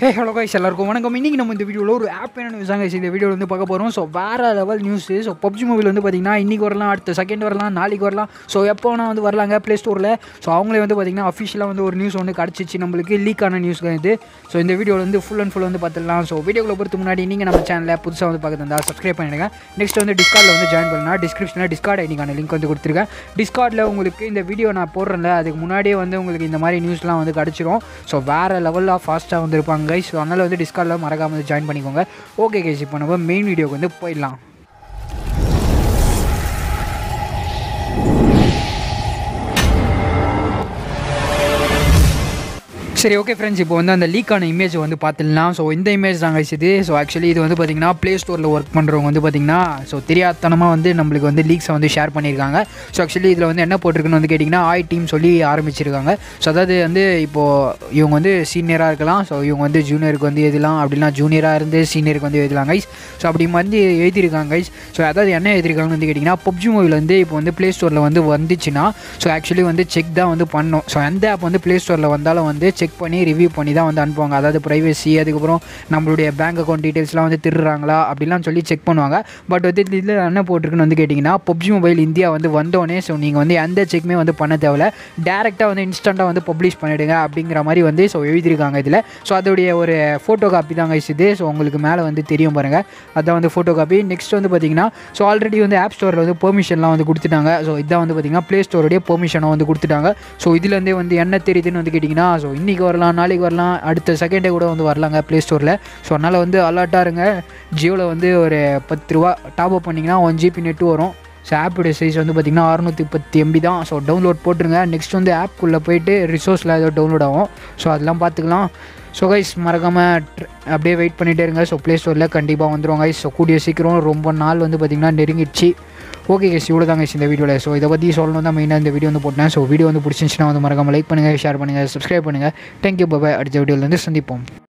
hey hello guys எல்லாருக்கும் வணக்கம் இன்றைக்கி நம்ம இந்த வீடியோவில் ஒரு ஆப் என்ன நியூஸ் தாங்க இந்த வீடியோவில் வந்து பார்க்க போகிறோம் ஸோ வேறு level news so PUBG mobile வந்து பார்த்திங்கன்னா இன்றைக்கி வரலாம் அடுத்த செகண்ட் வரலாம் நாளைக்கு வரலாம் ஸோ எப்போ வேணால் வந்து வரலாங்க ப்ளே ஸ்டோரில் ஸோ அவங்களே வந்து பார்த்திங்கன்னா அஃபிஷியலாக வந்து ஒரு நியூஸ் வந்து கிடச்சிச்சு நம்மளுக்கு லீக் ஆன நியூஸ் தான் இது ஸோ இந்த வீடியோவில் வந்து ஃபுல் அண்ட் ஃபுல் வந்து பார்த்துடலாம் ஸோ வீடியோக்குள்ள பொறுத்து முன்னாடி நீங்கள் நம்ம சேனலில் புதுசாக வந்து பார்க்க தந்தா சப்ஸ்கிரைப் பண்ணிடுங்க நெக்ஸ்ட் வந்து டிஸ்கார்டில் வந்து ஜாயின் பண்ணலாம் டிஸ்கிரிப்ஷனில் டிஸ்கார்ட் ஐடிக்கான லிங்க் வந்து கொடுத்துருக்கேன் டிஸ்கார்டில் உங்களுக்கு இந்த வீடியோ நான் போடுறேன்ல அதுக்கு முன்னாடியே வந்து உங்களுக்கு இந்த மாதிரி நியூஸ்லாம் வந்து கிடச்சிரும் ஸோ வேறு லெவலில் ஃபாஸ்ட்டாக வந்து இருப்பாங்க கைஸ் ஸோ அதனால் வந்து டிஸ்கார்டில் மறக்காமல் வந்து ஜாயின் பண்ணிக்கோங்க ஓகே கைஸ் இப்போ நம்ம மெயின் வீடியோக்கு வந்து போயிடலாம் சரி ஓகே ஃப்ரெண்ட்ஸ் இப்போ வந்து அந்த லீக்கான இமேஜ் வந்து பார்த்துடலாம் ஸோ இந்த இமேஜ் தாங்க இது ஸோ ஆக்சுவலி இது வந்து பார்த்திங்கன்னா ப்ளே ஸ்டோரில் ஒர்க் பண்ணுறவங்க வந்து பார்த்திங்கன்னா ஸோ தெரியாதனமாக வந்து நம்மளுக்கு வந்து லீக்ஸை வந்து ஷேர் பண்ணியிருக்காங்க ஸோ ஆக்சுவலி இதில் வந்து என்ன போட்டிருக்குன்னு வந்து கேட்டிங்கன்னா ஆய் டீம் சொல்லி ஆரம்பிச்சிருக்காங்க ஸோ அதாவது வந்து இப்போது இவங்க வந்து சீனியராக இருக்கலாம் ஸோ இவங்க வந்து ஜூனியருக்கு வந்து எழுதலாம் அப்படின்னா ஜூனியராக இருந்து சீனியருக்கு வந்து எழுதலாம் கைஸ் ஸோ அப்படி வந்து எழுதியிருக்காங்க கைஸ் ஸோ அதாவது என்ன எழுதியிருக்காங்கன்னு வந்து கேட்டிங்கன்னா பப்ஜி மொபைல் வந்து இப்போ வந்து ப்ளே ஸ்டோரில் வந்து வந்துச்சுன்னா ஸோ ஆக்சுவலி வந்து செக் தான் வந்து பண்ணோம் ஸோ எந்த ஆப் வந்து ப்ளே ஸ்டோரில் வந்தாலும் வந்து செக் பண்ணி ரிவ்யூ பண்ணி தான் வந்து அனுப்புவாங்க அதாவது ப்ரைவசி அதுக்கப்புறம் நம்மளுடைய பேங்க் அக்கௌண்ட் டீட்டெயில்ஸ்லாம் வந்து திருடுறாங்களா அப்படிலாம் சொல்லி செக் பண்ணுவாங்க பட் வந்து இதில் என்ன போட்டிருக்குன்னு வந்து கேட்டிங்கன்னா பப்ஜி மொபைல் இந்தியா வந்து வந்தோடனே ஸோ நீங்கள் வந்து எந்த செக்குமே வந்து பண்ண தேவையில்ல டேரெக்டாக வந்து இன்ஸ்டண்ட்டாக வந்து பப்ளிஷ் பண்ணிவிடுங்க அப்படிங்கிற மாதிரி வந்து ஸோ எழுதியிருக்காங்க இதில் ஸோ அதோடைய ஒரு ஃபோட்டோ காப்பி தாங்க இது ஸோ உங்களுக்கு மேலே வந்து தெரியும் பாருங்கள் அதான் வந்து ஃபோட்டோ காப்பி நெக்ஸ்ட் வந்து பார்த்தீங்கன்னா ஸோ ஆல்ரெடி வந்து ஆப் ஸ்டோரில் வந்து பெர்மிஷன்லாம் வந்து கொடுத்துட்டாங்க ஸோ இதான் வந்து பார்த்தீங்கன்னா ப்ளே ஸ்டோருடைய பெர்மிஷனை வந்து கொடுத்துட்டாங்க ஸோ இதுலேருந்தே வந்து என்ன தெரியுதுன்னு வந்து கேட்டிங்கன்னா ஸோ இன்றைக்கி வரலாம் நாளைக்கு வரலாம் அடுத்த செகண்டே கூட வந்து வரலாங்க ப்ளே ஸ்டோரில் ஸோ அதனால் வந்து அலர்ட்டாக இருங்க ஜியோவில் வந்து ஒரு பத்து ரூபா டாப் அப் பண்ணிங்கன்னா ஒன் ஜிபி நெட்டு வரும் ஸோ ஆப்போடைய சைஸ் வந்து பார்த்திங்கன்னா அறுநூற்றி பத்து எம்பி தான் ஸோ டவுன்லோட் போட்டுருங்க நெக்ஸ்ட் வந்து ஆப்குள்ளே போயிட்டு ரிசோர்ஸில் ஏதோ டவுன்லோட் ஆகும் ஸோ அதெல்லாம் பார்த்துக்கலாம் ஸோ கைஸ் மறக்காமல் அப்படியே வெயிட் பண்ணிகிட்டே இருங்க ஸோ ப்ளே ஸ்டோரில் கண்டிப்பாக வந்துடும் கைஸ் ஸோ கூடிய சீக்கிரம் ரொம்ப நாள் வந்து பார்த்திங்கன்னா நெருங்கிடுச்சு ஓகே கேஸ் இவ்வளோ தான் கைஸ் இந்த வீடியோவில் ஸோ இதை பற்றி சொல்லணும் தான் மெயினாக இந்த வீடியோ வந்து போட்டேன் ஸோ வீடியோ வந்து பிடிச்சிருந்துச்சுன்னா வந்து மறக்காமல் லைக் பண்ணுங்கள் ஷேர் பண்ணுங்கள் சப்ஸ்கிரைப் பண்ணுங்கள் தேங்க்யூ பாய் அடுத்த வீடியோலேருந்து சந்திப்போம்